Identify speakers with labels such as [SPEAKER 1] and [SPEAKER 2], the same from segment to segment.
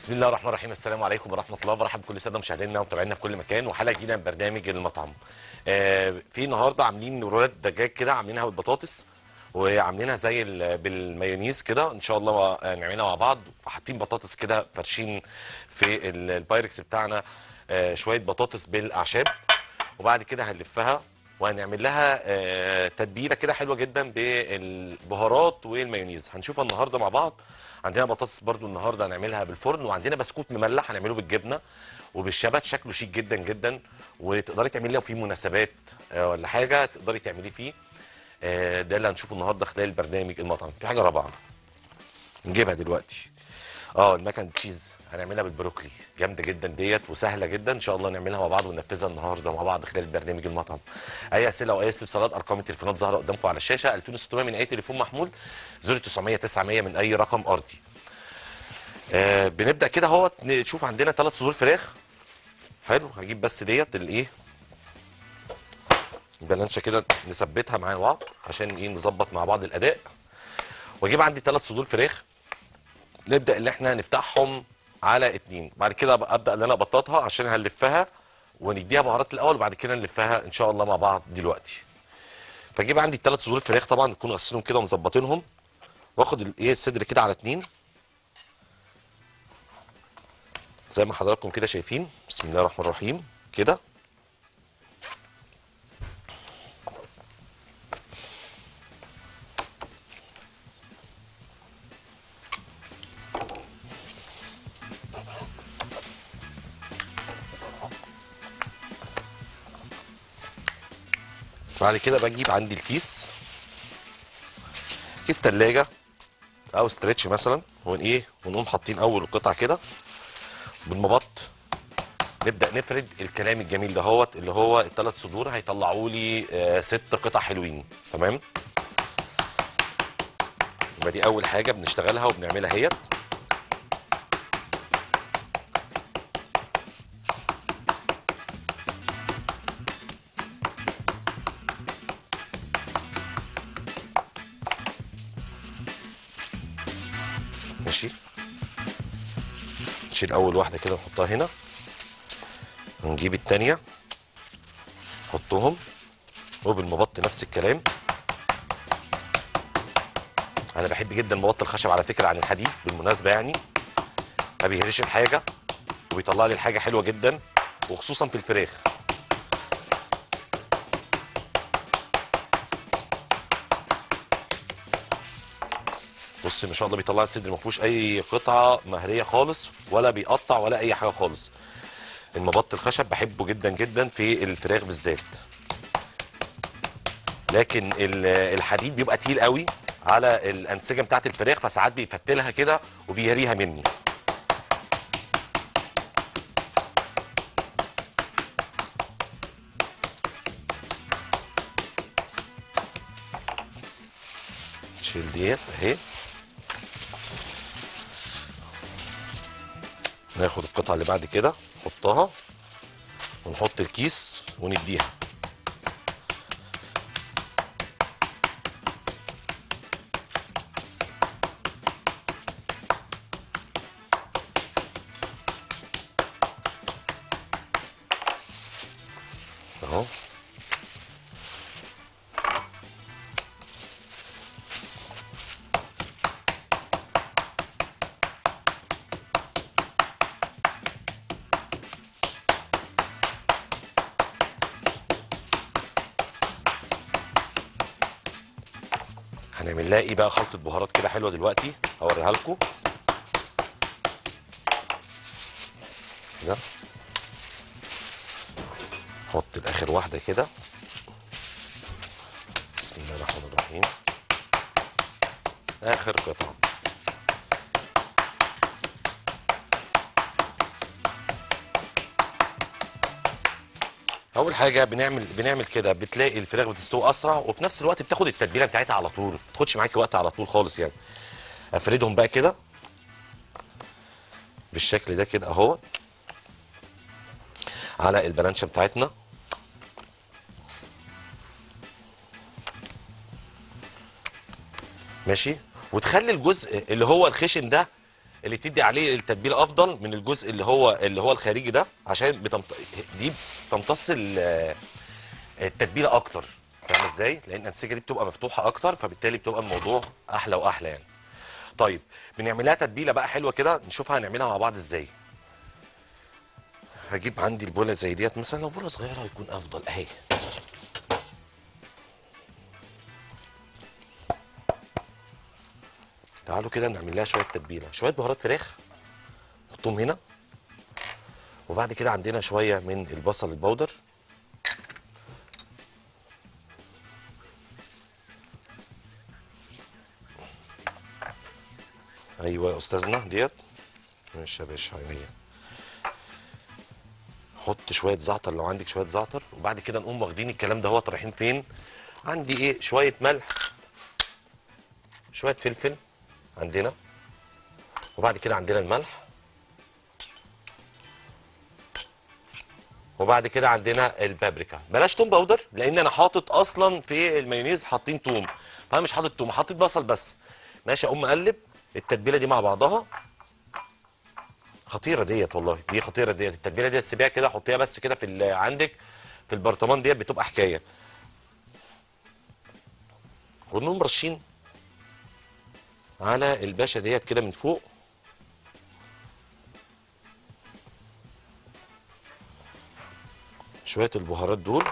[SPEAKER 1] بسم الله الرحمن الرحيم السلام عليكم ورحمه الله وبركاته بكل ساده مشاهدينا ومتابعينا في كل مكان وحلقه جديده من برنامج المطعم آه في النهارده عاملين رولات دجاج كده عاملينها بالبطاطس وعاملينها زي ال- بالمايونيز كده ان شاء الله آه، نعملها مع بعض وحاطين بطاطس كده فرشين في ال- البايركس بتاعنا آه شويه بطاطس بالاعشاب وبعد كده هنلفها وهنعمل لها آه، تتبيله كده حلوه جدا بالبهارات والمايونيز هنشوفها النهارده مع بعض عندنا بطاطس برضو النهارده هنعملها بالفرن وعندنا بسكوت مملح هنعمله بالجبنه وبالشبت شكله شيك جدا جدا وتقدري تعملي لو في مناسبات آه، ولا حاجه تقدري تعمليه فيه آه، ده اللي هنشوفه النهارده خلال البرنامج المطعم في حاجه رابعه نجيبها دلوقتي اه المكن تشيز هنعملها بالبروكلي جامده جدا ديت وسهله جدا ان شاء الله نعملها مع بعض وننفذها النهارده مع بعض خلال برنامج المطعم اي اسئله او اي استفسارات ارقام التليفونات ظاهره قدامكم على الشاشه 2600 من اي تليفون محمول 0900 900 من اي رقم ارضي آه بنبدا كده اهوت نشوف عندنا ثلاث صدور فراخ حلو هجيب بس ديت الايه البلانشه كده نثبتها مع بعض عشان ايه نظبط مع بعض الاداء واجيب عندي ثلاث صدور فراخ نبدا اللي احنا نفتحهم على اتنين بعد كده أبقى- ابدا ان انا ابططها عشان هنلفها ونديها بهارات الاول وبعد كده نلفها ان شاء الله مع بعض دلوقتي فاجيب عندي الثلاث صدور فراخ طبعا نكون غسلهم كده ومظبطينهم واخد الايه الصدر كده على اتنين زي ما حضراتكم كده شايفين بسم الله الرحمن الرحيم كده بعد كده بجيب عندي الكيس كيس تلاجة او ستريتش مثلا ون ايه ونقوم حاطين اول القطعه كده بالمبط نبدا نفرد الكلام الجميل دهوت اللي هو الثلاث صدور هيطلعوا لي آه ست قطع حلوين تمام يبقى دي اول حاجه بنشتغلها وبنعملها هيت ماشي نشيل اول واحده كده نحطها هنا ونجيب التانية نحطهم وبالمبط نفس الكلام انا بحب جدا مبط الخشب على فكره عن الحديد بالمناسبه يعني ما بيهرش الحاجه وبيطلع لي الحاجه حلوه جدا وخصوصا في الفراخ بص ما شاء الله بيطلع الصدر ما فيهوش اي قطعه مهريه خالص ولا بيقطع ولا اي حاجه خالص المبط الخشب بحبه جدا جدا في الفراخ بالذات لكن ال- الحديد بيبقى تقيل قوي على الانسجه بتاعت الفراخ فساعات بيفتلها كده وبيهريها مني نشيل ديت اهي ناخد القطعه اللي بعد كده نحطها ونحط الكيس ونديها اهو هنعمل لها ايه بقى خلطه بهارات كده حلوه دلوقتي هوريها لكم كده نحط الاخر واحده كده بسم الله الرحمن الرحيم اخر قطعه اول حاجه بنعمل بنعمل كده بتلاقي الفراخ بتستوي اسرع وفي نفس الوقت بتاخد التتبيله بتاعتها على طول ما بتاخدش معاكي وقت على طول خالص يعني افردهم بقى كده بالشكل ده كده اهو على البلانشه بتاعتنا ماشي وتخلي الجزء اللي هو الخشن ده اللي تدي عليه التتبيل افضل من الجزء اللي هو اللي هو الخارجي ده عشان بتمط... دي بتمتص ال- التتبيله اكتر فاهم ازاي لان الانسجه دي بتبقى مفتوحه اكتر فبالتالي بتبقى الموضوع احلى واحلى يعني طيب بنعملها تتبيله بقى حلوه كده نشوفها هنعملها مع بعض ازاي هجيب عندي البوله زي ديت مثلا لو بوله صغيره هيكون افضل اهي تعالوا كده نعمل لها شويه تتبيله شويه بهارات فراخ نحطهم هنا وبعد كده عندنا شويه من البصل البودر ايوه يا استاذنا ديت ماشي يا باشا هي حط شويه زعتر لو عندك شويه زعتر وبعد كده نقوم واخدين الكلام ده هو رايحين فين عندي ايه شويه ملح شويه فلفل عندنا وبعد كده عندنا الملح وبعد كده عندنا البابريكا بلاش توم باودر لان انا حاطط اصلا في المايونيز حاطين توم فانا مش حاطط توم حاطط بصل بس ماشي اقوم اقلب التتبيله دي مع بعضها خطيره ديت والله دي خطيره ديت التتبيله ديت سيبيها كده حطيها بس كده في ال- عندك في البرطمان ديت بتبقى حكايه ونقوم رشين على الباشا ديت كده من فوق شويه البهارات دول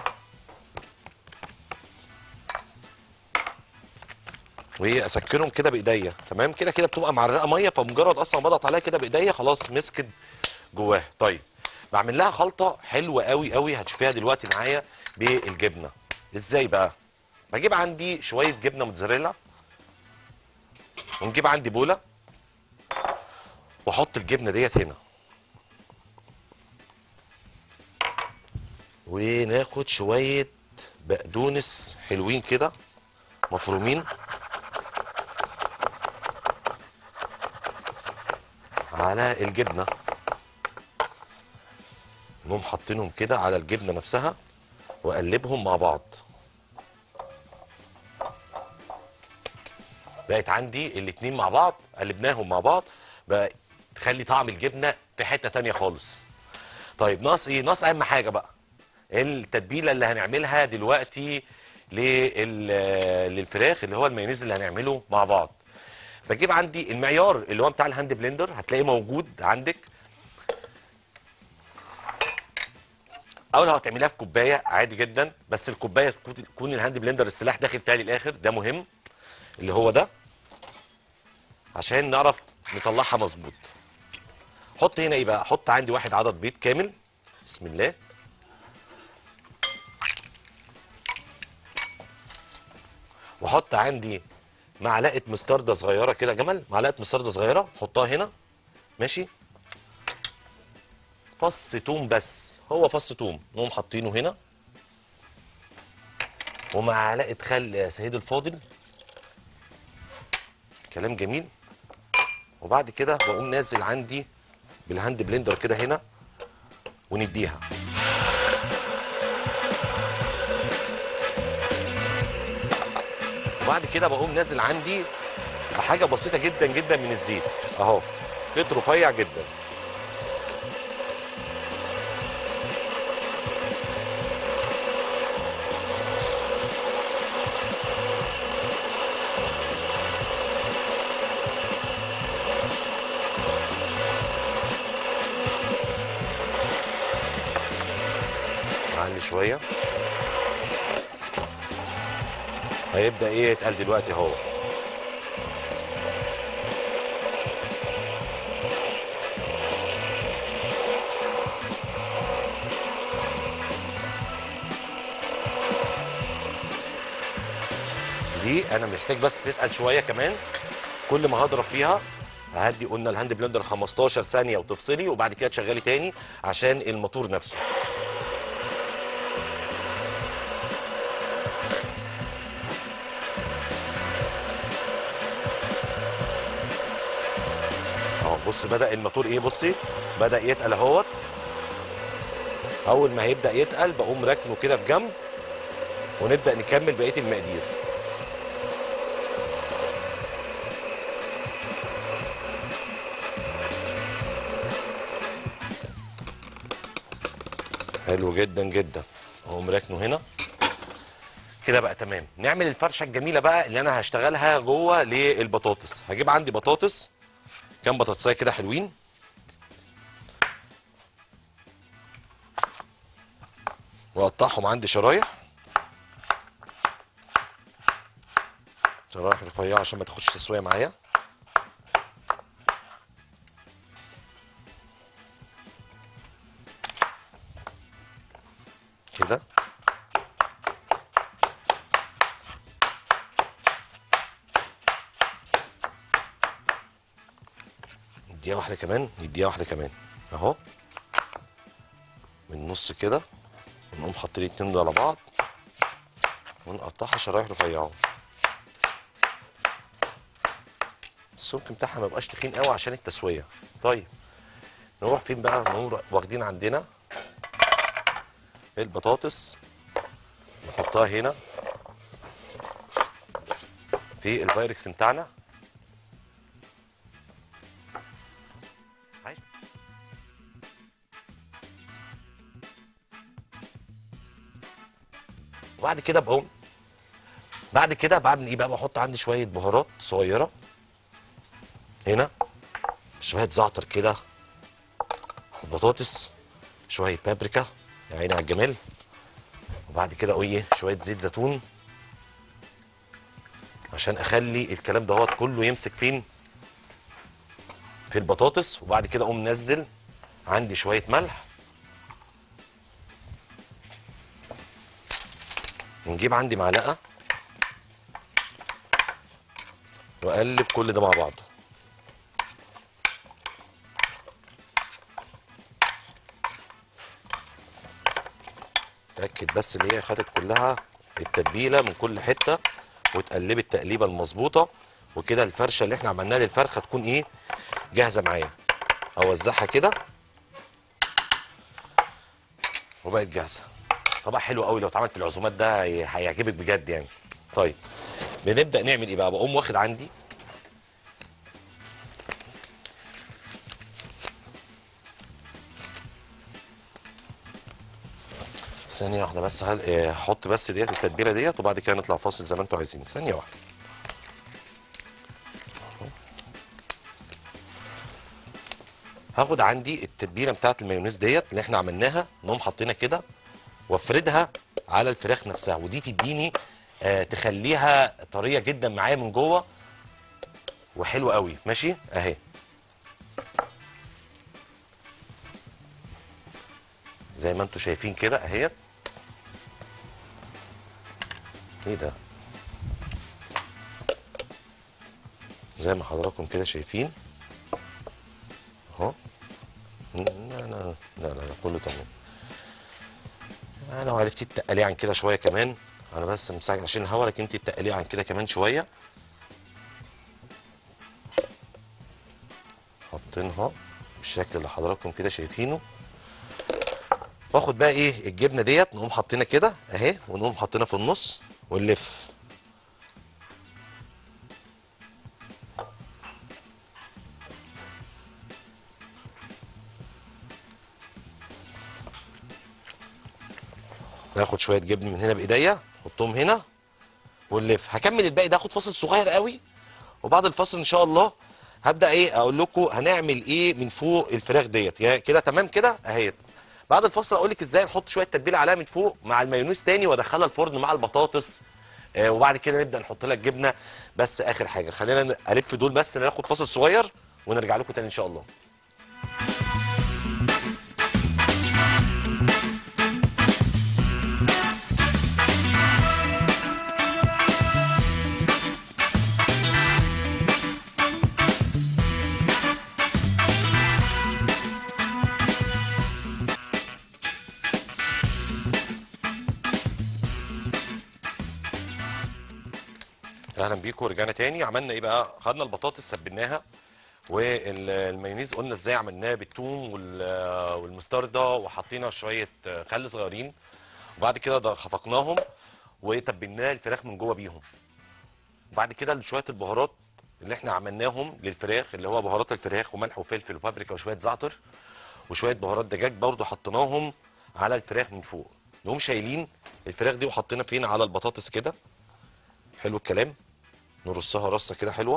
[SPEAKER 1] واسكنهم كده بايديا تمام كده كده بتبقى معرقه ميه فمجرد اصلا ما بضغط عليها كده بايديا خلاص مسكت جواها طيب بعمل لها خلطه حلوه قوي قوي هتشوفيها دلوقتي معايا بالجبنه ازاي بقى بجيب عندي شويه جبنه موتزاريلا ونجيب عندي بوله واحط الجبنه ديت هنا وناخد شويه بقدونس حلوين كده مفرومين على الجبنه نقوم حاطينهم كده على الجبنه نفسها واقلبهم مع بعض بقت عندي الاتنين مع بعض قلبناهم مع بعض بقى تخلي طعم الجبنه في حته تانية خالص طيب ناقص ايه ناقص اهم حاجه بقى التتبيله اللي هنعملها دلوقتي لل- للفراخ اللي هو المايونيز اللي هنعمله مع بعض بجيب عندي المعيار اللي هو بتاع الهاند بلندر هتلاقيه موجود عندك او لو هتعمليها في كوبايه عادي جدا بس الكوبايه تكون- تكون الهاند بلندر السلاح داخل فيها للاخر ده مهم اللي هو ده عشان نعرف نطلعها مظبوط حط هنا ايه بقى حط عندي واحد عدد بيض كامل بسم الله واحط عندي معلقه مستردة صغيره كده يا جمل معلقه مستردة صغيره حطها هنا ماشي فص توم بس هو فص توم نقوم حاطينه هنا ومعلقه خل يا سيد الفاضل كلام جميل وبعد كده بقوم نازل عندي بالهاند بلندر كده هنا ونديها وبعد كده بقوم نازل عندي بحاجه بسيطه جدا جدا من الزيت اهو خيط رفيع جدا علي شويه هيبدا ايه يتقال دلوقتي اهو دي انا محتاج بس تتقل شويه كمان كل ما هضرب فيها هدي قلنا الهاند بلندر 15 ثانيه وتفصلي وبعد كده تشغلي تاني عشان الموتور نفسه اهو بص بدا الموتور ايه بصي بدا يتقل اهوت اول ما هيبدا يتقل بقوم راكنه كده في جنب ونبدا نكمل بقيه المقادير حلو جدا جدا اقوم راكنه هنا كده بقى تمام نعمل الفرشه الجميله بقى اللي انا هشتغلها جوه للبطاطس هجيب عندي بطاطس كام بطاطسايه كده حلوين واقطعهم عندي شرايح شرايح رفيعه عشان ما تاخدش تسويه معايا كده نديها واحده كمان نديها واحده كمان اهو من النص كده ونقوم حاطين الاتنين دول على بعض ونقطعها شرايح رفيعه السمك بتاعها ما يبقاش تخين قوي عشان التسويه طيب نروح فين بقى نروح واخدين عندنا البطاطس نحطها هنا في البايركس بتاعنا عايش. وبعد كده بقوم بعد كده بعمل ايه بقى بحط عندي شويه بهارات صغيره هنا شويه زعتر كده البطاطس شويه بابريكا يا عيني على الجمال وبعد كده ايه شويه زيت زيتون عشان اخلي الكلام دوت كله يمسك فين في البطاطس وبعد كده اقوم منزل عندي شويه ملح ونجيب عندي معلقه واقلب كل ده مع بعضه اتاكد بس ان هي خدت كلها التتبيله من كل حته وتقلبي التقليبه المظبوطه وكده الفرشه اللي احنا عملناها للفرخه تكون ايه جاهزه معايا اوزعها كده وبقت جاهزه طبعا حلو قوي لو اتعمل في العزومات ده هي- هيعجبك بجد يعني طيب بنبدا نعمل ايه بقى بقوم واخد عندي ثانية واحدة بس هل... آه، هحط بس ديت التتبيلة ديت وبعد كده نطلع فاصل زي ما انتوا عايزين ثانية واحدة هاخد عندي التتبيلة بتاعت المايونيز ديت اللي احنا عملناها نقوم حاطينها كده وافردها على الفراخ نفسها ودي تديني آه تخليها طرية جدا معايا من جوه وحلوة قوي ماشي اهي زي ما انتوا شايفين كده اهيت ايه ده زي ما حضراتكم كده شايفين اهو لا لا لا لا لا كله تمام لو عرفتي تقليه عن كده شويه كمان انا بس مساعد عشان الهوا لكن انت تقليه عن كده كمان شويه حاطينها بالشكل اللي حضراتكم كده شايفينه واخد بقى ايه الجبنه ديت نقوم حاطينها كده اهي ونقوم حاطينها في النص ونلف ناخد شويه جبن من هنا بايديا نحطهم هنا ونلف هكمل الباقي ده هاخد فاصل صغير قوي وبعد الفاصل ان شاء الله هبدا ايه اقول لكم هنعمل ايه من فوق الفراخ ديت يا كده تمام كده اهي بعد الفاصل اقول لك ازاي نحط شويه تتبيله عليها من فوق مع المايونيز تاني وادخلها الفرن مع البطاطس آه وبعد كده نبدا نحط لها الجبنه بس اخر حاجه خلينا الف دول بس ناخد فاصل صغير ونرجع لكم تاني ان شاء الله اهلا بيكم رجعنا تاني عملنا ايه بقى خدنا البطاطس سبناها والمايونيز قلنا ازاي عملناه بالثوم وال- والمستردة وحطينا شويه خل صغيرين وبعد كده ده خفقناهم وتبلناه الفراخ من جوه بيهم وبعد كده شويه البهارات اللي احنا عملناهم للفراخ اللي هو بهارات الفراخ وملح وفلفل وبابريكا وشويه زعتر وشويه بهارات دجاج برضو حطيناهم على الفراخ من فوق نقوم شايلين الفراخ دي وحطينا فين على البطاطس كده حلو الكلام نرصها رصه كده حلوه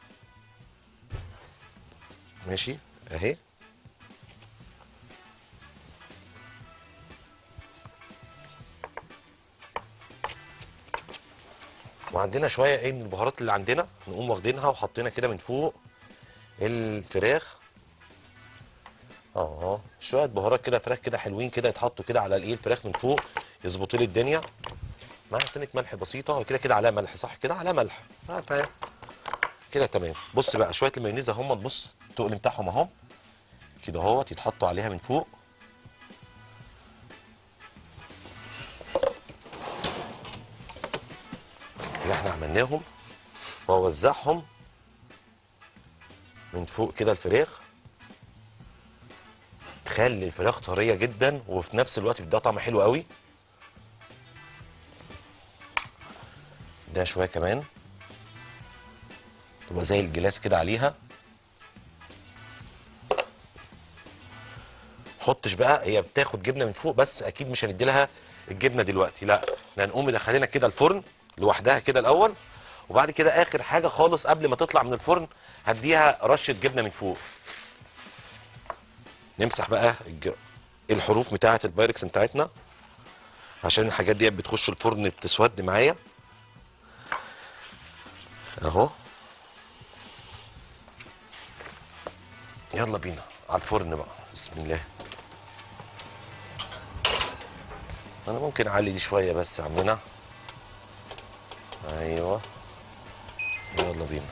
[SPEAKER 1] ماشي اهي وعندنا شويه ايه من البهارات اللي عندنا نقوم واخدينها وحاطينها كده من فوق الفراخ اه شويه بهارات كده فراخ كده حلوين كده يتحطوا كده على الايه الفراخ من فوق يظبطوا لي الدنيا مع سنه ملح بسيطه وكده كده عليها ملح صح كده عليها ملح آه، ف كده تمام بص بقى شويه المايونيز اهم تبص التقل بتاعهم اهو كده اهوت يتحطوا عليها من فوق اللي احنا عملناهم واوزعهم من فوق كده الفراخ تخلي الفراخ طريه جدا وفي نفس الوقت بيديها طعم حلو قوي ده شويه كمان تبقى زي الجلاس كده عليها حطش بقى هي بتاخد جبنه من فوق بس اكيد مش هندي لها الجبنه دلوقتي لا احنا هنقوم مدخلينها كده الفرن لوحدها كده الاول وبعد كده اخر حاجه خالص قبل ما تطلع من الفرن هديها رشه جبنه من فوق نمسح بقى الج... الحروف بتاعه البايركس بتاعتنا عشان الحاجات دي بتخش الفرن بتسود معايا اهو يلا بينا على الفرن بقى بسم الله انا ممكن اعلي دي شويه بس يا عمنا ايوه يلا بينا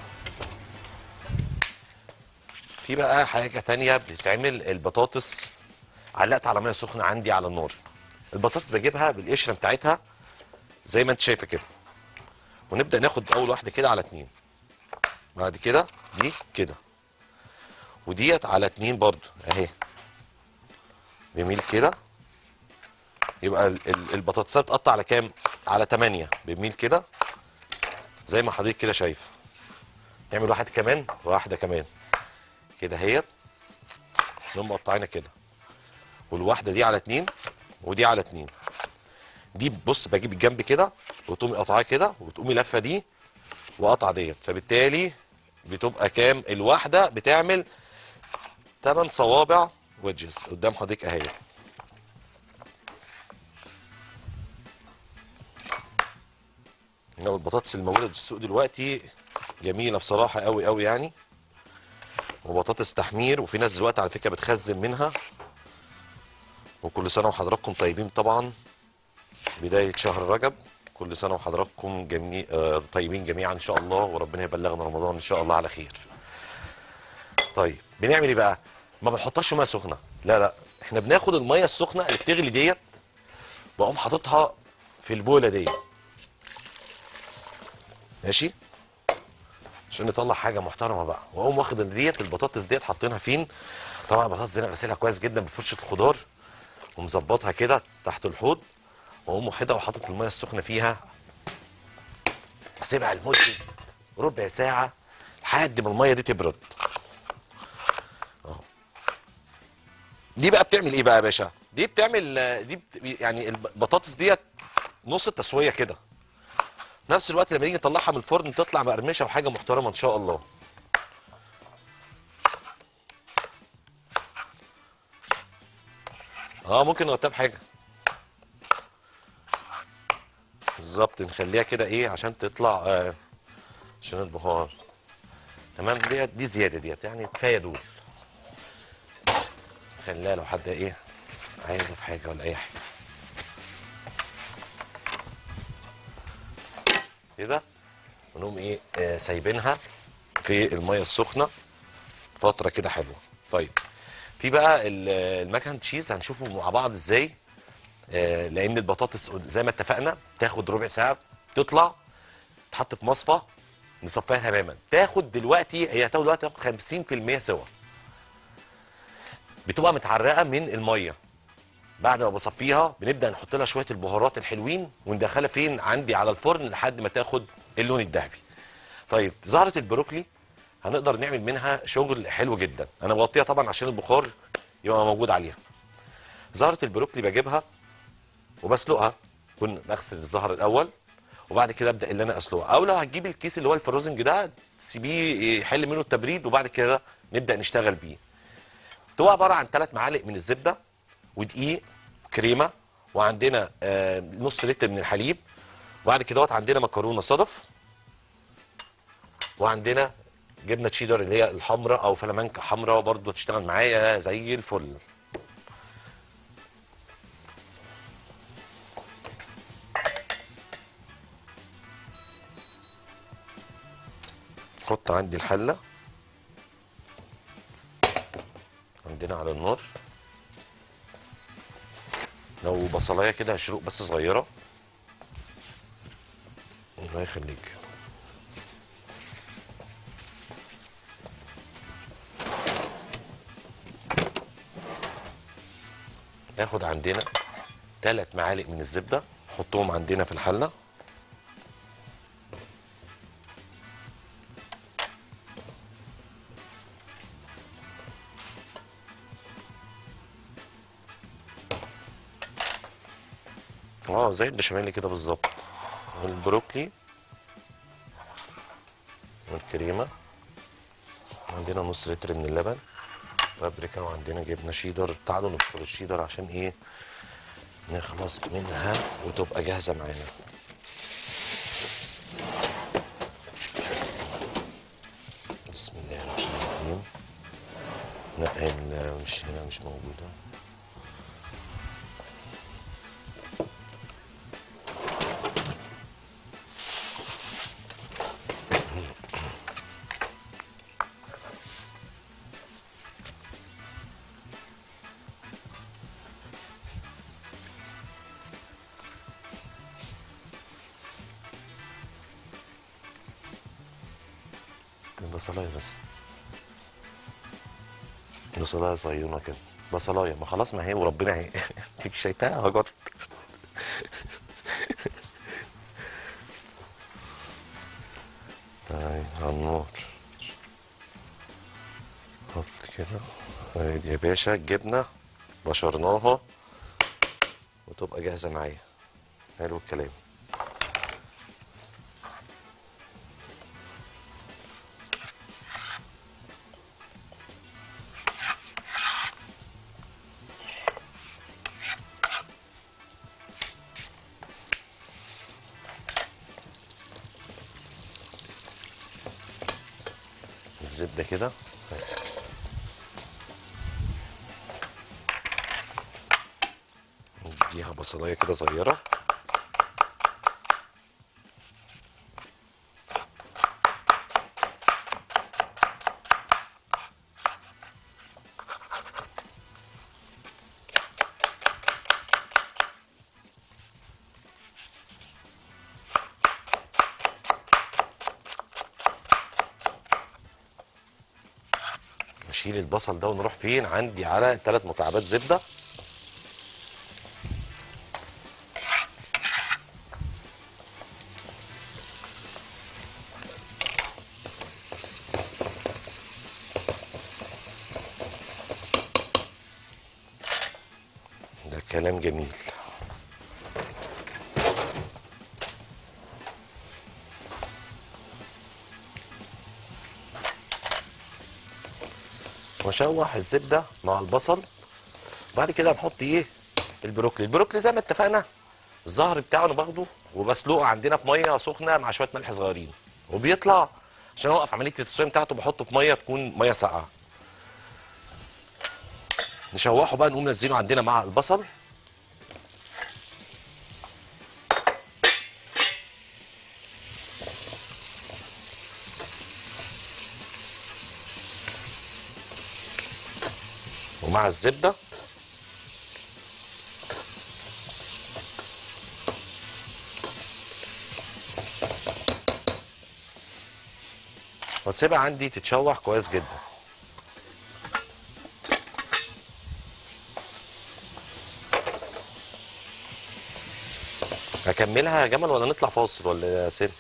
[SPEAKER 1] في بقى حاجه تانية بتتعمل البطاطس علقت على ميه سخنه عندي على النار البطاطس بجيبها بالقشره بتاعتها زي ما انت شايفه كده ونبدا ناخد اول واحده كده على اتنين بعد كده دي كده وديت على اتنين برضو اهي بميل كده يبقى ال- ال- البطاطسات بتقطع على كام على 8 بميل كده زي ما حضرتك كده شايفه نعمل واحد كمان واحده كمان كده اهيت نقوم مقطعينها كده والواحده دي على اتنين ودي على اتنين دي بص بجيب الجنب كده وتقومي قطعاه كده وتقومي لفه دي وقطع ديت فبالتالي بتبقى كام الواحده بتعمل 8 صوابع ويدجز قدام حضرتك اهي لو البطاطس الموجوده في السوق دلوقتي جميله بصراحه قوي قوي يعني وبطاطس تحمير وفي ناس دلوقتي على فكره بتخزن منها وكل سنه وحضراتكم طيبين طبعا بدايه شهر رجب كل سنه وحضراتكم جميع آه طيبين جميعا ان شاء الله وربنا يبلغنا رمضان ان شاء الله على خير طيب بنعمل ايه بقى ما بنحطهاش في ميه سخنه لا لا احنا بناخد الميه السخنه اللي بتغلي ديت واقوم حاططها في البوله ديت ماشي عشان نطلع حاجه محترمه بقى واقوم واخد ديت البطاطس ديت حاطينها فين طبعا البطاطس دي انا غسلها كويس جدا بفرشه الخضار ومظبطها كده تحت الحوض واقوم واخدها وحاطط الميه السخنه فيها اسيبها لمده ربع ساعه لحد ما الميه دي تبرد اهو دي بقى بتعمل ايه بقى يا باشا دي بتعمل آه، دي بت... يعني البطاطس ديت نص التسويه كده في نفس الوقت لما نيجي نطلعها من الفرن تطلع مقرمشه وحاجه محترمه ان شاء الله اه ممكن نغطيها بحاجه بالظبط نخليها كده ايه عشان تطلع آه عشان البخار تمام ديت دي زياده ديت يعني كفايه دول خليها لو حد ايه عايزه في حاجه ولا اي حاجه كده ونقوم ايه آه سايبينها في الميه السخنه فتره كده حلوه طيب في بقى ال- المكن تشيز هنشوفه مع بعض ازاي آه لان البطاطس زي ما اتفقنا تاخد ربع ساعه تطلع تحط في مصفى نصفيها تماما تاخد دلوقتي هي هتاخد دلوقتي تاخد 50% سوا بتبقى متعرقه من الميه بعد ما بصفيها بنبدا نحط لها شويه البهارات الحلوين وندخلها فين عندي على الفرن لحد ما تاخد اللون الذهبي طيب زهره البروكلي هنقدر نعمل منها شغل حلو جدا انا بغطيها طبعا عشان البخار يبقى موجود عليها زهره البروكلي بجيبها وبسلقها كنت بغسل الزهر الاول وبعد كده ابدا اللي انا اسلقها او لو هتجيب الكيس اللي هو الفروزنج ده تسيبيه يحل منه التبريد وبعد كده نبدا نشتغل بيه هو عباره عن ثلاث معالق من الزبده ودقيق كريمه وعندنا آه، نص لتر من الحليب وبعد كده عندنا مكرونه صدف وعندنا جبنه تشيدر اللي هي الحمراء او فلامنكا حمراء برضو تشتغل معايا زي الفل حط عندي الحله عندنا على النار لو بصلايه كده هشروق بس صغيره الله يخليك ناخد عندنا ثلاث معالق من الزبده نحطهم عندنا في الحله اه زي البشاميل كده بالظبط والبروكلي والكريمه عندنا نص لتر من اللبن بابريكا وعندنا جبنه شيدر تعالوا نبشر الشيدر عشان ايه نخلص منها وتبقى جاهزه معانا بسم الله الرحمن الرحيم لا ال- مش هنا مش موجوده بصلايه بس بصلايه صغيره كده بصلايه ما خلاص ما هي وربنا هي انت مش شايفاها هجر طيب على النار حط كده ادي يا باشا الجبنه بشرناها وتبقى جاهزه معايا حلو الكلام الزبده كده نديها بصلايه كده صغيره نشيل البصل ده ونروح فين عندي على ثلاث مكعبات زبده ده كلام جميل واشوح الزبده مع البصل بعد كده نحط ايه البروكلي البروكلي زي ما اتفقنا الزهر بتاعه انا باخده وبسلقه عندنا في ميه سخنه مع شويه ملح صغيرين وبيطلع عشان اوقف عمليه التسويه بتاعته بحطه في ميه تكون ميه ساقعه نشوحه بقى نقوم نزينه عندنا مع البصل ومع الزبده واسيبها عندي تتشوح كويس جدا هكملها يا جمل ولا نطلع فاصل ولا يا سيد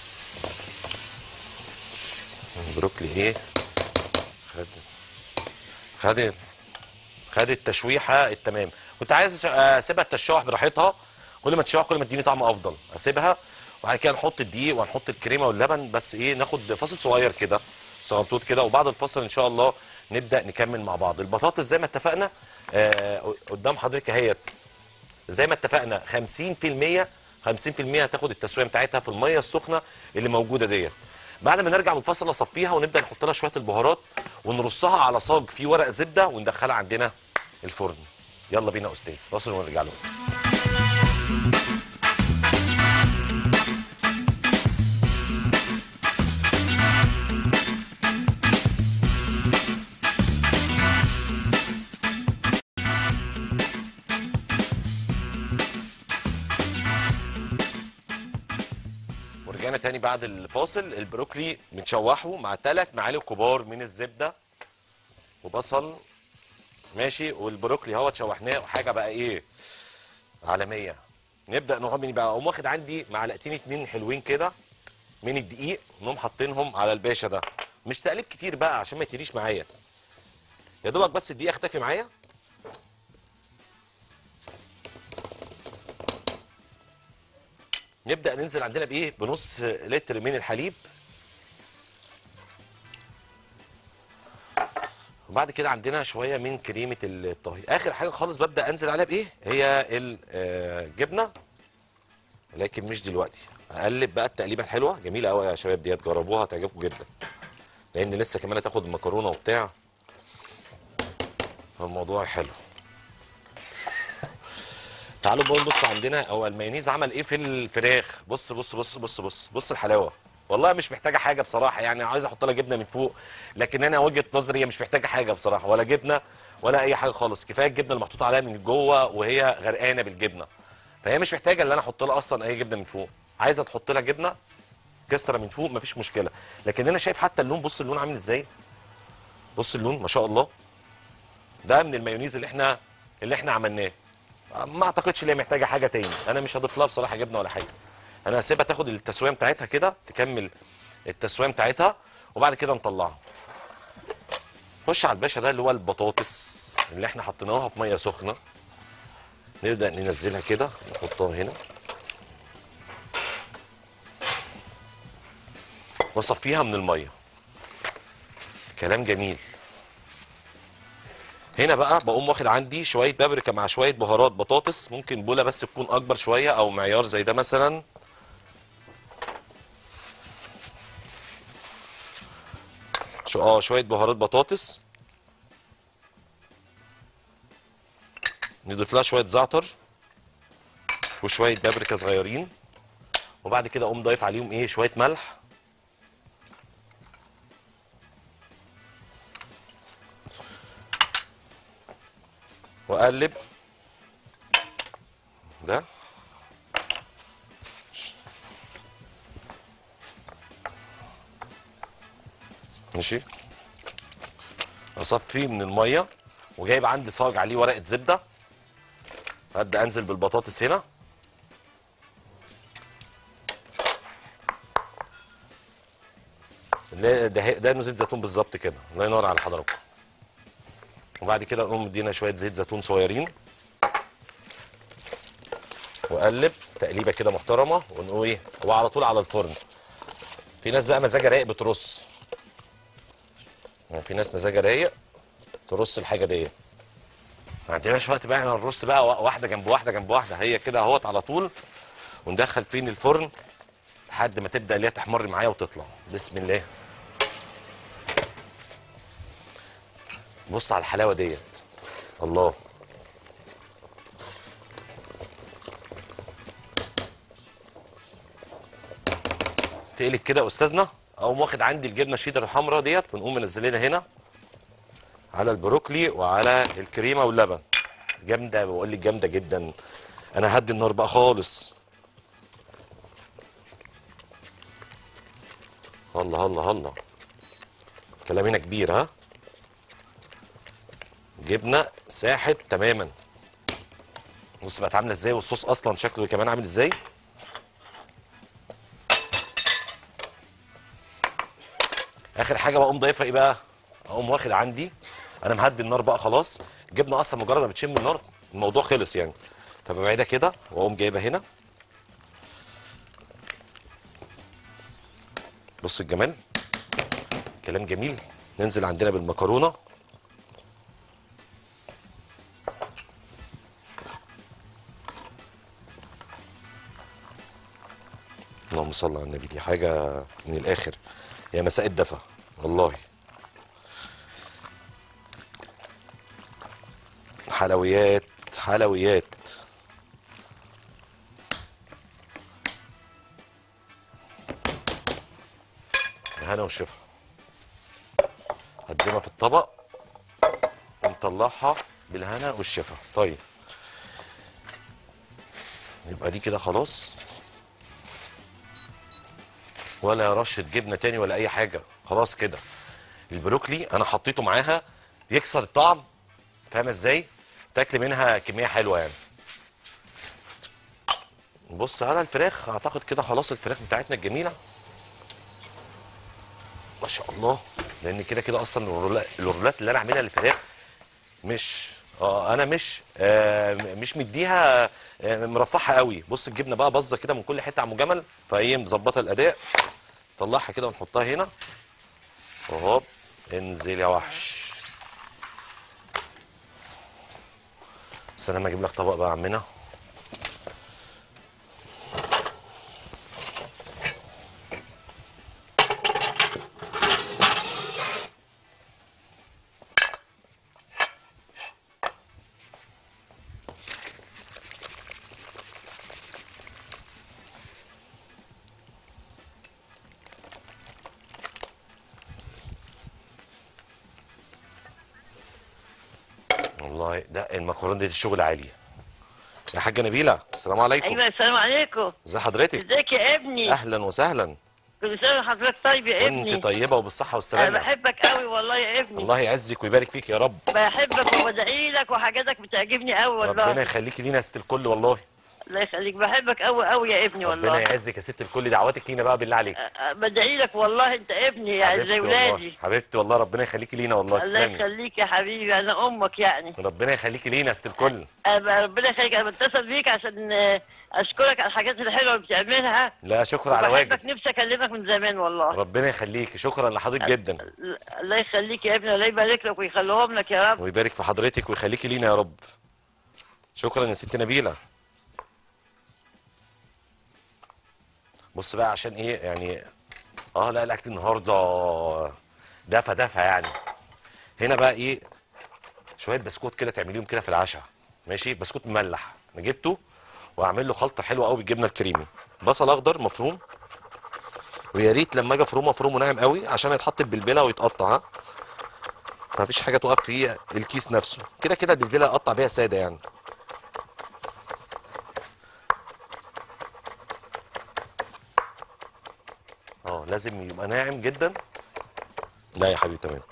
[SPEAKER 1] البروكلي ايه خد خد خد التشويحه التمام كنت عايز أس- اسيبها تتشوح براحتها كل ما تشوح كل ما تديني طعم افضل اسيبها وبعد كده نحط الدقيق وهنحط الكريمه واللبن بس ايه ناخد فاصل صغير كده صغنطوط كده وبعد الفاصل ان شاء الله نبدا نكمل مع بعض البطاطس زي ما اتفقنا آه قدام حضرتك اهيت زي ما اتفقنا 50% 50% هتاخد التسويه بتاعتها في الميه السخنه اللي موجوده ديت بعد ما نرجع من الفصل اصفيها ونبدا نحط لها شويه البهارات ونرصها على صاج فيه ورق زبده وندخلها عندنا الفرن يلا بينا يا استاذ فاصل ونرجع له ورجعنا تاني بعد الفاصل البروكلي بنشوحه مع ثلاث معالق كبار من الزبده وبصل ماشي والبروكلي اهو شوحناه حاجه بقى ايه عالميه نبدا نعمل بقى اقوم واخد عندي معلقتين اتنين حلوين كده من الدقيق نقوم حاطينهم على الباشا ده مش تقليب كتير بقى عشان ما يتهريش معايا يا دوبك بس الدقيق اختفي معايا نبدا ننزل عندنا بايه بنص لتر من الحليب وبعد كده عندنا شويه من كريمه الطهي اخر حاجه خالص ببدا انزل عليها بايه هي الجبنه لكن مش دلوقتي اقلب بقى التقليبه الحلوه جميله قوي يا شباب ديت جربوها هتعجبكم جدا لان لسه كمان هتاخد المكرونه وبتاع الموضوع حلو تعالوا بقى نبص عندنا هو المايونيز عمل ايه في الفراخ بص بص بص بص بص بص الحلاوه والله مش محتاجه حاجه بصراحه يعني عايز احط لها جبنه من فوق لكن انا وجهه نظري هي مش محتاجه حاجه بصراحه ولا جبنه ولا اي حاجه خالص كفايه الجبنه اللي محطوط عليها من جوه وهي غرقانه بالجبنه فهي مش محتاجه ان انا احط لها اصلا اي جبنه من فوق عايزه تحط لها جبنه كسره من فوق مفيش مشكله لكن انا شايف حتى اللون بص اللون عامل ازاي بص اللون ما شاء الله ده من المايونيز اللي احنا اللي احنا عملناه ما اعتقدش ان هي محتاجه حاجه تاني انا مش هضيف لها بصراحه جبنه ولا حاجه انا هسيبها تاخد التسويه بتاعتها كده تكمل التسويه بتاعتها وبعد كده نطلعها خش على الباشا ده اللي هو البطاطس اللي احنا حطيناها في ميه سخنه نبدا ننزلها كده نحطها هنا واصفيها من الميه كلام جميل هنا بقى بقوم واخد عندي شويه بابريكا مع شويه بهارات بطاطس ممكن بوله بس تكون اكبر شويه او معيار زي ده مثلا شو اه شويه بهارات بطاطس نضيف لها شويه زعتر وشويه بابريكا صغيرين وبعد كده اقوم ضايف عليهم ايه شويه ملح واقلب ده ماشي اصفيه من الميه وجايب عندي صاج عليه ورقه زبده ابدا انزل بالبطاطس هنا لا ده ده انه زيت زيتون بالظبط كده الله ينور على حضراتكم وبعد كده نقوم مدينا شويه زيت زيتون صغيرين واقلب تقليبه كده محترمه ونقول ايه وعلى طول على الفرن في ناس بقى مزاجها رايق بترص يعني في ناس مزاجها رايق ترص الحاجه دي ما عندناش وقت بقى احنا نرص بقى واحده جنب واحده جنب واحده هي كده اهوت على طول وندخل فين الفرن لحد ما تبدا اللي هي تحمر معايا وتطلع بسم الله بص على الحلاوه ديت الله تقلب كده يا استاذنا اقوم واخد عندي الجبنه الشيدر الحمراء ديت ونقوم منزلينها هنا على البروكلي وعلى الكريمه واللبن جامده بقول لك جامده جدا انا هدي النار بقى خالص الله الله الله كلام هنا كبير ها جبنه ساحت تماما بص بقت عامله ازاي والصوص اصلا شكله كمان عامل ازاي اخر حاجه بقوم ضايفها ايه بقى اقوم واخد عندي انا مهدي النار بقى خلاص الجبنه اصلا مجرد ما بتشم النار الموضوع خلص يعني فببعدها كده واقوم جايبها هنا بص الجمال كلام جميل ننزل عندنا بالمكرونه اللهم صل على النبي دي حاجه من الاخر هي مساء الدفا والله حلويات حلويات هنا والشفا هقدمها في الطبق ونطلعها بالهنا والشفا طيب يبقى دي كده خلاص ولا رشه جبنه تاني ولا اي حاجه خلاص كده البروكلي انا حطيته معاها يكسر الطعم فاهمه ازاي تاكلي منها كميه حلوه يعني بص على الفراخ اعتقد كده خلاص الفراخ بتاعتنا الجميله ما شاء الله لان كده كده اصلا الرولات الرولات اللي انا عاملها للفراخ مش اه انا مش آه مش مديها آه مرفعها قوي بص الجبنه بقى باظه كده من كل حته على مجمل فايه مظبطه الاداء طلعها كده ونحطها هنا اهو انزل يا وحش بس انا لما اجيب لك طبق بقى يا عمنا والله ده المكرونه دي الشغل عالي يا حاجه نبيله السلام عليكم
[SPEAKER 2] ايوه السلام عليكم
[SPEAKER 1] ازي حضرتك
[SPEAKER 2] ازيك يا ابني
[SPEAKER 1] اهلا وسهلا
[SPEAKER 2] كل سنه وحضرتك طيب يا ابني
[SPEAKER 1] وانت طيبه وبالصحه
[SPEAKER 2] انا
[SPEAKER 1] والسلامه
[SPEAKER 2] بحبك قوي والله يا ابني
[SPEAKER 1] الله يعزك ويبارك فيك يا رب
[SPEAKER 2] بحبك وبدعي لك وحاجاتك بتعجبني قوي والله
[SPEAKER 1] ربنا يخليكي لينا يا ست الكل والله
[SPEAKER 2] الله يخليك بحبك قوي قوي يا ابني
[SPEAKER 1] ربنا
[SPEAKER 2] والله
[SPEAKER 1] يعزك يا ست الكل دعواتك لينا بقى بالله عليك
[SPEAKER 2] أ- أ- بدعي لك والله انت ابني يعني زي
[SPEAKER 1] حبيبتي والله
[SPEAKER 2] ولادي
[SPEAKER 1] حبيبتي والله ربنا يخليكي لينا والله
[SPEAKER 2] الله
[SPEAKER 1] تسلمي
[SPEAKER 2] يخليك يا حبيبي انا امك يعني
[SPEAKER 1] ربنا يخليكي لينا يا ست الكل
[SPEAKER 2] أنا ب- ربنا يخليك انا بتصل بيك عشان آه، اشكرك على الحاجات الحلوه اللي بتعملها
[SPEAKER 1] لا شكرا على
[SPEAKER 2] وبحبك
[SPEAKER 1] واجب
[SPEAKER 2] نفسي اكلمك من زمان والله
[SPEAKER 1] ربنا يخليكي شكرا لحضرتك جدا
[SPEAKER 2] الله يخليك يا ابني الله يبارك لك ويخليهم لك يا رب
[SPEAKER 1] ويبارك في حضرتك ويخليكي لينا يا رب شكرا يا ست نبيله بص بقى عشان ايه يعني اه لا الاكل النهارده دفى دفى يعني هنا بقى ايه شويه بسكوت كده تعمليهم كده في العشاء ماشي بسكوت مملح انا جبته واعمل له خلطه حلوه قوي بالجبنه الكريمي بصل اخضر مفروم ويا ريت لما اجي افرمه افرمه ناعم قوي عشان يتحط ببلبله ويتقطع ها مفيش حاجه توقف فيه الكيس نفسه كده كده البلبله اقطع بيها ساده يعني اه لازم يبقى ناعم جدا لا يا حبيبي تمام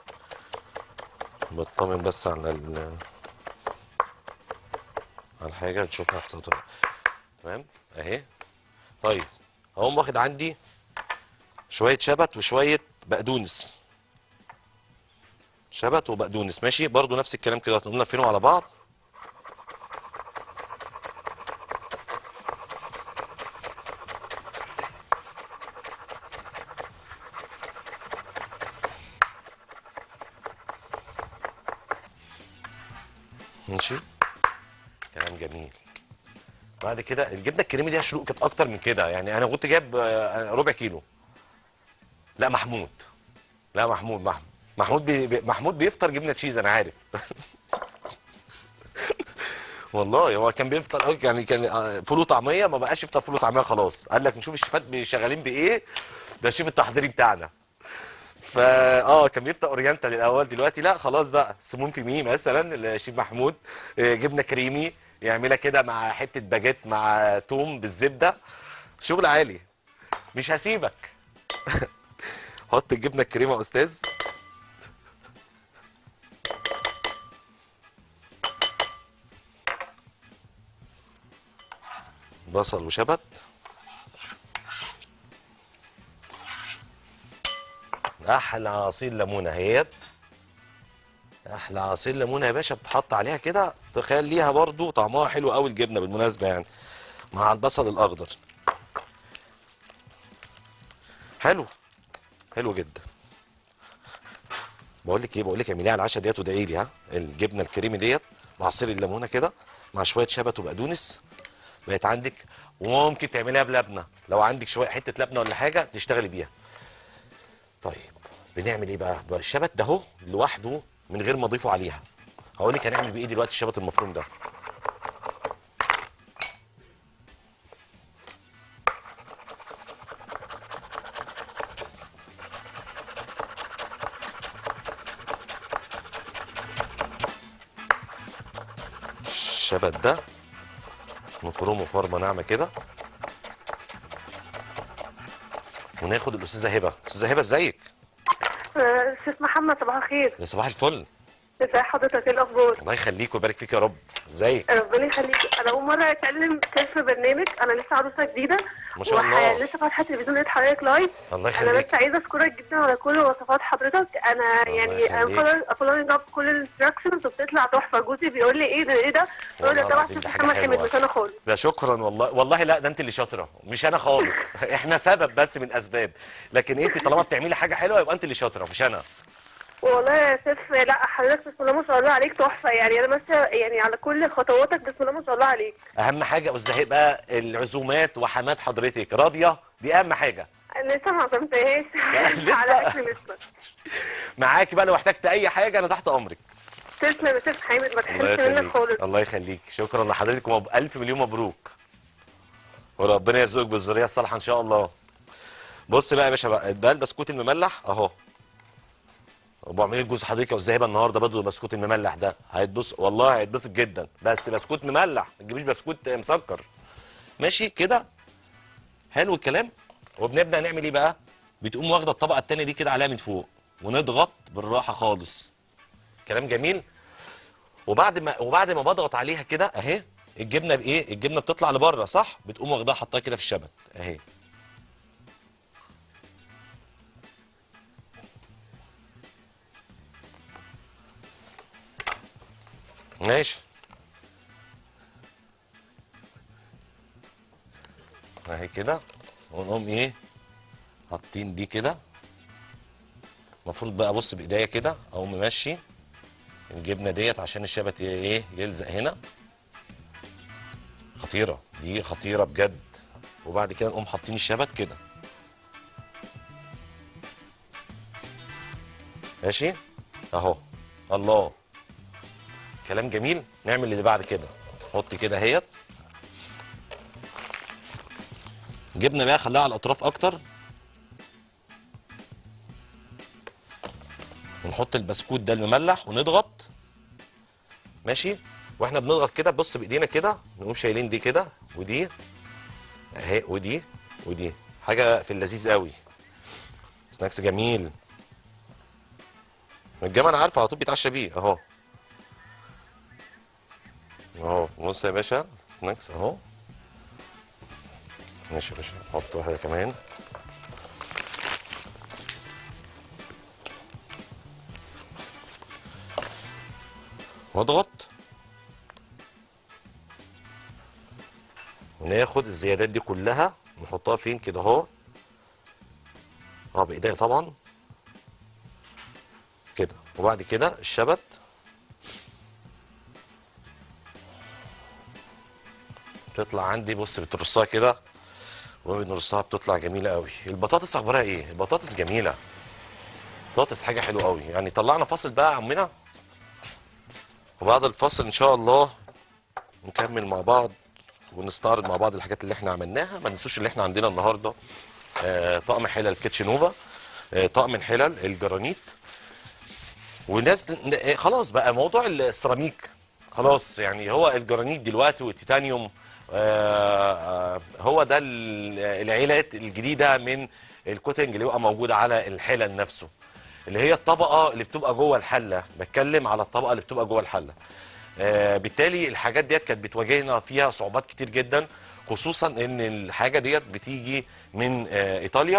[SPEAKER 1] بطمن بس على ال على الحاجه نشوفها في صوتها تمام اهي طيب اقوم واخد عندي شويه شبت وشويه بقدونس شبت وبقدونس ماشي برضو نفس الكلام كده هتقوم نفينهم على بعض ماشي كلام جميل بعد كده الجبنه الكريمي دي شروق كانت اكتر من كده يعني انا كنت جايب آه، ربع كيلو لا محمود لا محمود محمود محمود بي بي- محمود بيفطر جبنه تشيز انا عارف والله هو كان بيفطر أوي، يعني كان آه، فول وطعميه ما بقاش يفطر فول وطعميه خلاص قال لك نشوف الشيفات بي- شغالين بايه ده الشيف التحضيري بتاعنا فا اه كان بيفطر اورينتال الاول دلوقتي لا خلاص بقى سمون في مي مثلا الشيف محمود آه، جبنه كريمي يعملها كده مع حته باجيت مع توم بالزبده شغل عالي مش هسيبك حط الجبنه الكريمه يا استاذ بصل وشبت احلى عصير ليمونه اهيت احلى عصير ليمونه يا باشا بتحط عليها كده تخليها برضو طعمها حلو قوي الجبنه بالمناسبه يعني مع البصل الاخضر حلو حلو جدا بقول لك ايه بقول لك اعمليها على العشاء ديت وادعي لي ها الجبنه الكريمي ديت مع عصير الليمونه كده مع شويه شبت وبقدونس بقت عندك وممكن تعمليها بلبنه لو عندك شويه حته لبنه ولا حاجه تشتغلي بيها طيب بنعمل ايه بقى بقى الشبت ده اهو لوحده من غير ما اضيفه عليها هقول لك هنعمل بايه دلوقتي الشبت المفروم ده الشبت ده نفرمه فرمه ناعمه كده وناخد الاستاذه هبه استاذه هبه ازيك
[SPEAKER 3] آه، شيخ محمد صباح الخير
[SPEAKER 1] يا صباح الفل
[SPEAKER 3] ازي حضرتك ايه الاخبار
[SPEAKER 1] الله يخليك ويبارك فيك يا رب ازيك
[SPEAKER 3] ربنا يخليك انا اول مره اتكلم في برنامج انا لسه عروسه جديده
[SPEAKER 1] ما شاء الله.
[SPEAKER 3] لسه فاتحه التلفزيون لقيت حضرتك لايف
[SPEAKER 1] الله
[SPEAKER 3] انا
[SPEAKER 1] يخليك
[SPEAKER 3] بس عايزه اشكرك جدا على كل وصفات حضرتك انا
[SPEAKER 1] الله
[SPEAKER 3] يعني انا
[SPEAKER 1] يخليك.
[SPEAKER 3] فولوينج اب كل الانستراكشنز وبتطلع تحفه جوزي بيقول لي ايه ده ايه ده بقول له
[SPEAKER 1] والله
[SPEAKER 3] ده
[SPEAKER 1] العظيم
[SPEAKER 3] محسوس
[SPEAKER 1] دي حاجة
[SPEAKER 3] محمد
[SPEAKER 1] حلوة.
[SPEAKER 3] حمد مش انا خالص
[SPEAKER 1] ده شكرا والله والله لا ده انت اللي شاطره مش انا خالص احنا سبب بس من اسباب لكن انت طالما بتعملي حاجه حلوه يبقى انت اللي شاطره مش انا
[SPEAKER 3] والله يا سيف لا حضرتك بسم الله ما شاء الله عليك تحفه يعني انا بس يعني على كل خطواتك بسم الله ما شاء الله عليك
[SPEAKER 1] اهم حاجه استاذ بقى العزومات وحمات حضرتك راضيه دي اهم حاجه
[SPEAKER 3] لسه ما عزمتهاش
[SPEAKER 1] لسه.
[SPEAKER 3] على اكل لسه
[SPEAKER 1] معاكي بقى لو احتجت اي حاجه انا تحت امرك
[SPEAKER 3] تسلم يا سيف حامد ما
[SPEAKER 1] الله
[SPEAKER 3] تحرمش منك
[SPEAKER 1] يخليك
[SPEAKER 3] خالص
[SPEAKER 1] الله يخليك شكرا لحضرتك والف مليون مبروك وربنا يرزقك بالذريه الصالحه ان شاء الله بص بقى يا باشا بقى ده البسكوت المملح اهو ابو عميل جوز حضرتك وازاي بقى النهارده برضه البسكوت المملح ده هيتبص والله هيتبسط جدا بس بسكوت مملح ما تجيبيش بسكوت مسكر ماشي كده حلو الكلام وبنبدا نعمل ايه بقى بتقوم واخده الطبقه التانيه دي كده عليها من فوق ونضغط بالراحه خالص كلام جميل وبعد ما وبعد ما بضغط عليها كده اهي الجبنه بايه الجبنه بتطلع لبره صح بتقوم واخداها حطها كده في الشبت اهي ماشي اهي كده ونقوم ايه حاطين دي كده المفروض بقى ابص بايديا كده اقوم ممشي الجبنه ديت عشان الشبت ايه يلزق هنا خطيره دي خطيره بجد وبعد كده نقوم حاطين الشبت كده ماشي اهو الله كلام جميل نعمل اللي بعد كده حط كده اهيت جبنه بقى خليها على الاطراف اكتر ونحط البسكوت ده المملح ونضغط ماشي واحنا بنضغط كده بص بايدينا كده نقوم شايلين دي كده ودي اهي ودي ودي حاجه في اللذيذ قوي سناكس جميل الجماعه انا عارفه على طول بيتعشى بيه اهو اهو بص يا باشا سناكس اهو ماشي يا باشا نحط واحده كمان واضغط وناخد الزيادات دي كلها نحطها فين كده اهو اه بايديا طبعا كده وبعد كده الشبت بتطلع عندي بص بترصها كده وبنرصها بتطلع جميله قوي البطاطس اخبارها ايه البطاطس جميله بطاطس حاجه حلوه قوي يعني طلعنا فاصل بقى يا عمنا وبعد الفاصل ان شاء الله نكمل مع بعض ونستعرض مع بعض الحاجات اللي احنا عملناها ما ننسوش اللي احنا عندنا النهارده آه طقم حلل كيتشنوفا آه طقم الحلل الجرانيت وناس آه خلاص بقى موضوع السيراميك خلاص يعني هو الجرانيت دلوقتي والتيتانيوم آه آه هو ده ال- العيلات الجديده من الكوتنج اللي بيبقى موجود على الحلل نفسه اللي هي الطبقه اللي بتبقى جوه الحله بتكلم على الطبقه اللي بتبقى جوه الحله آه بالتالي الحاجات ديت كانت بتواجهنا فيها صعوبات كتير جدا خصوصا ان الحاجه ديت بتيجي من آه ايطاليا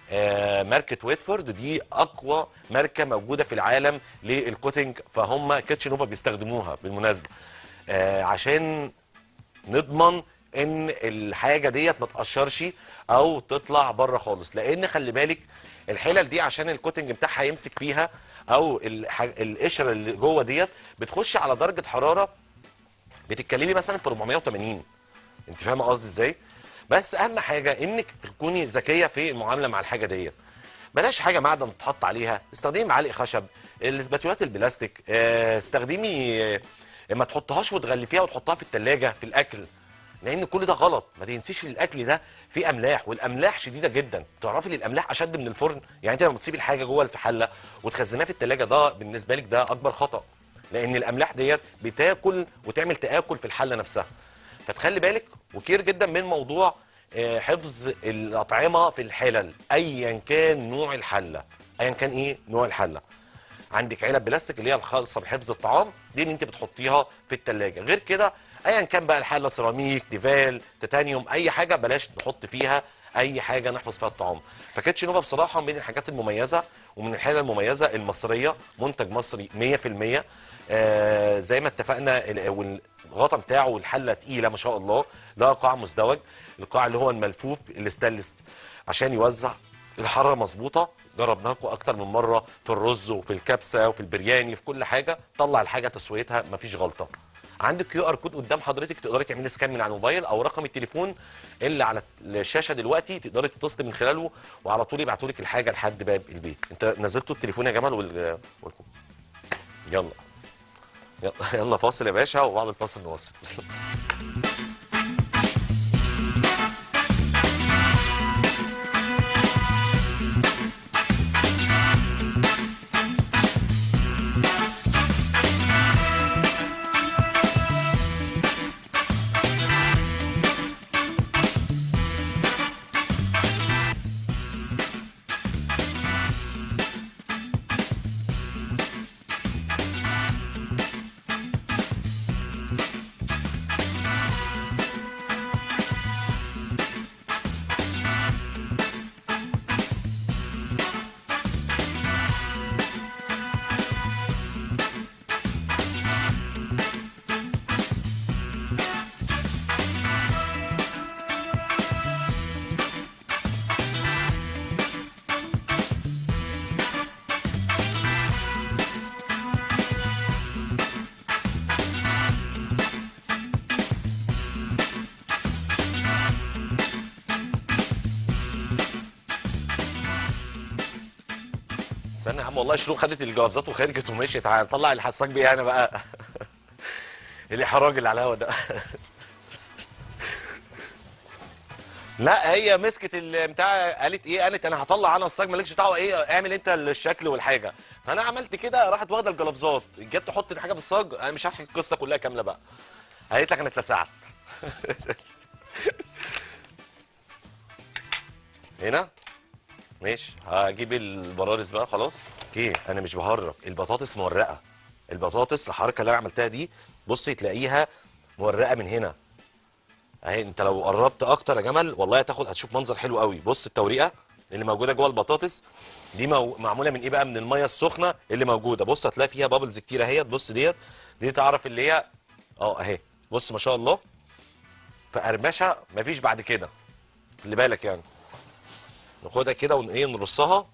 [SPEAKER 1] آه، ماركه ويتفورد دي اقوى ماركه موجوده في العالم للكوتنج فهم كيتشن نوفا بيستخدموها بالمناسبه آه، عشان نضمن ان الحاجه ديت ما تقشرش او تطلع بره خالص لان خلي بالك الحلل دي عشان الكوتنج بتاعها يمسك فيها او الح- القشره اللي جوه ديت بتخش على درجه حراره بتتكلمي مثلا في 480 انت فاهمه قصدي ازاي بس اهم حاجه انك تكوني ذكيه في المعامله مع الحاجه ديت بلاش حاجه معدن تتحط عليها استخدمي معالق خشب الاسباتولات البلاستيك آه، استخدمي آه، ما تحطهاش وتغلفيها وتحطها في التلاجة في الاكل لان كل ده غلط ما تنسيش الاكل ده فيه املاح والاملاح شديده جدا تعرفي ان الاملاح اشد من الفرن يعني انت لما تسيبي الحاجه جوه في حله وتخزنها في التلاجة ده بالنسبه لك ده اكبر خطا لان الاملاح ديت بتاكل وتعمل تاكل في الحله نفسها فتخلي بالك وكتير جدا من موضوع آه، حفظ الاطعمه في الحلل ايا كان نوع الحله ايا كان ايه نوع الحله عندك علب بلاستيك اللي هي الخاصه بحفظ الطعام دي اللي انت بتحطيها في التلاجة غير كده ايا كان بقى الحله سيراميك تيفال تيتانيوم اي حاجه بلاش نحط فيها اي حاجه نحفظ فيها الطعام فكيتش نوفا بصراحه من الحاجات المميزه ومن الحاجه المميزه المصريه منتج مصري 100% آه زي ما اتفقنا ال- والغطا بتاعه والحله تقيله ما شاء الله ده قاع مزدوج القاع اللي هو الملفوف الستانلس عشان يوزع الحراره مظبوطه جربناها لكم اكتر من مره في الرز وفي الكبسه وفي البرياني في كل حاجه طلع الحاجه تسويتها مفيش غلطه عندك كيو ار كود قدام حضرتك تقدري تعملي سكان من على الموبايل او رقم التليفون اللي على الشاشه دلوقتي تقدري تتصلي من خلاله وعلى طول يبعتوا لك الحاجه لحد باب البيت انت نزلتوا التليفون يا جمال وال... والكود يلا يلا يلا فاصل يا باشا وبعد الفاصل نواصل استنى يا عم والله شروق خدت الجوافزات وخرجت ومشيت تعالى طلع الحساك بيه انا بقى الاحراج اللي على الهوا ده لا هي مسكت البتاع قالت ايه قالت انا هطلع انا الصاج مالكش دعوه ايه اعمل انت الشكل والحاجه فانا عملت كده راحت واخده الجلافزات جت تحط الحاجه في الصاج انا مش هحكي القصه كلها كامله بقى قالت لك انا اتلسعت هنا ماشي هجيب البرارس بقى خلاص اوكي انا مش بهرج البطاطس مورقه البطاطس الحركه اللي انا عملتها دي بصي تلاقيها مورقه من هنا اهي انت لو قربت اكتر يا جمل والله هتاخد هتشوف منظر حلو قوي بص التوريقه اللي موجوده جوه البطاطس دي مو... معموله من ايه بقى من الميه السخنه اللي موجوده بص هتلاقي فيها بابلز كتير اهي بص ديت دي تعرف اللي هي اه اهي بص ما شاء الله فقرمشه مفيش بعد كده خلي بالك يعني ناخدها كده ون ايه نرصها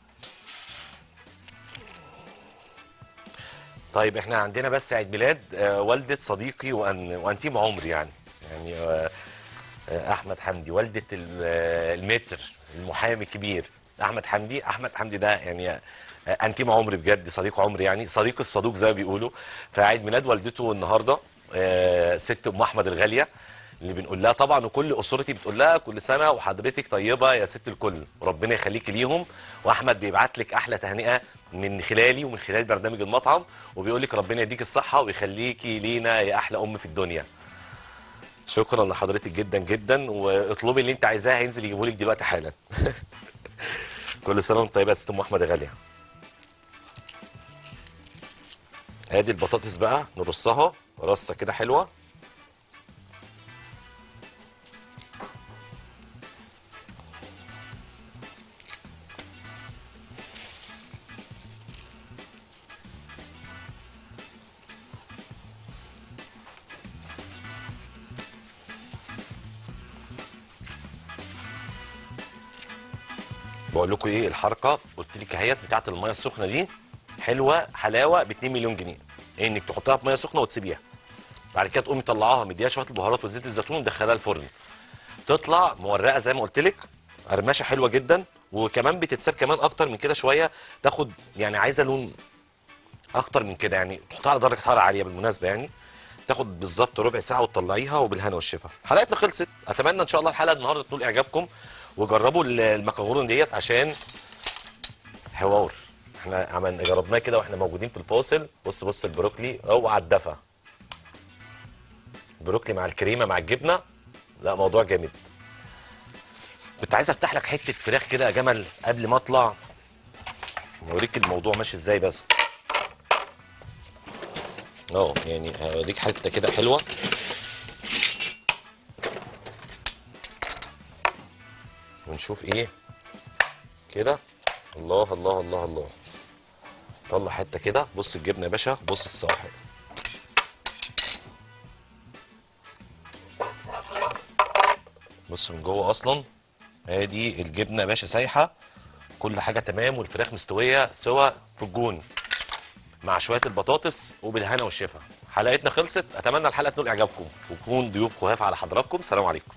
[SPEAKER 1] طيب احنا عندنا بس عيد ميلاد آه، والدة صديقي وأن وانتيم عمري يعني يعني آه، آه، احمد حمدي والدة ال- آه، المتر المحامي الكبير احمد حمدي احمد حمدي ده يعني آه، انتيم عمري بجد صديق عمري يعني صديق الصدوق زي ما بيقولوا فعيد ميلاد والدته النهارده آه، ست ام احمد الغاليه اللي بنقول لها طبعا وكل اسرتي بتقول لها كل سنه وحضرتك طيبه يا ست الكل وربنا يخليكي ليهم واحمد بيبعت لك احلى تهنئه من خلالي ومن خلال برنامج المطعم وبيقول لك ربنا يديك الصحه ويخليكي لينا يا احلى ام في الدنيا شكرا لحضرتك جدا جدا واطلبي اللي انت عايزاه هينزل يجيبه لك دلوقتي حالا كل سنه وانت طيبه يا ست ام احمد غاليه ادي البطاطس بقى نرصها رصه كده حلوه بقول لكم ايه الحركه قلت لك اهيت بتاعه الميه السخنه دي حلوه حلاوه ب 2 مليون جنيه إيه انك تحطها في ميه سخنه وتسيبيها بعد كده تقومي مطلعاها مديها شويه البهارات وزيت الزيتون ومدخلها الفرن تطلع مورقه زي ما قلت لك قرمشه حلوه جدا وكمان بتتساب كمان اكتر من كده شويه تاخد يعني عايزه لون اكتر من كده يعني تحطها على درجه حراره عاليه بالمناسبه يعني تاخد بالظبط ربع ساعه وتطلعيها وبالهنا والشفا حلقتنا خلصت اتمنى ان شاء الله الحلقه النهارده تنول اعجابكم وجربوا ال- المكرونه ديت عشان حوار احنا عملنا جربناه كده واحنا موجودين في الفاصل بص بص البروكلي اوعى الدفى بروكلي مع الكريمه مع الجبنه لا موضوع جامد كنت عايز افتح لك حته فراخ كده يا جمل قبل ما اطلع اوريك الموضوع ماشي ازاي بس اه يعني هوريك حته كده حلوه ونشوف ايه كده الله الله الله الله طلع حته كده بص الجبنه يا باشا بص الصاحب بص من جوه اصلا ادي الجبنه يا باشا سايحه كل حاجه تمام والفراخ مستويه سوا في الجون مع شويه البطاطس وبالهنا والشفا حلقتنا خلصت اتمنى الحلقه تنول اعجابكم وتكون ضيوف خفاف على حضراتكم سلام عليكم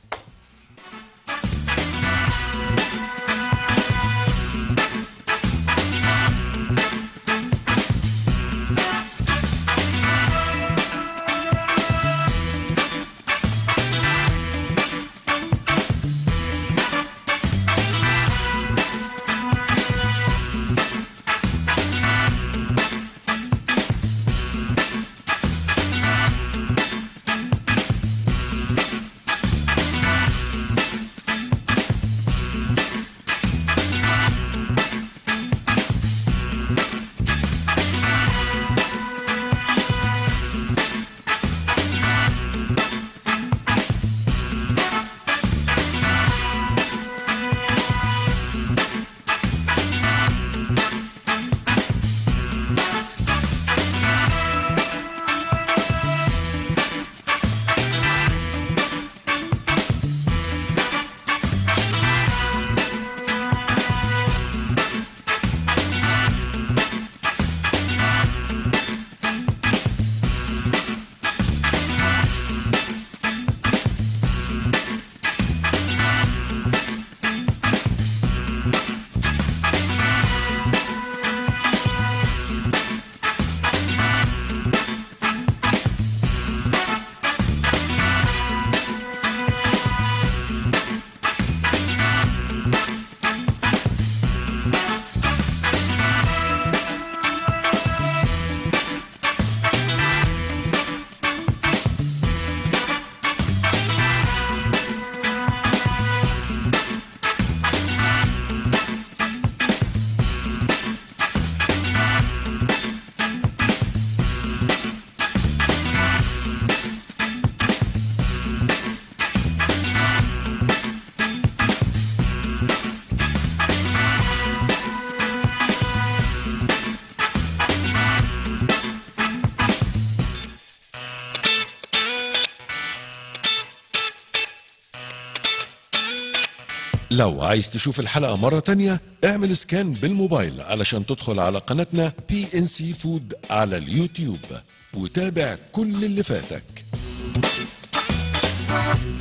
[SPEAKER 4] لو عايز تشوف الحلقة مرة تانية اعمل سكان بالموبايل علشان تدخل على قناتنا بي ان سي فود على اليوتيوب وتابع كل اللي فاتك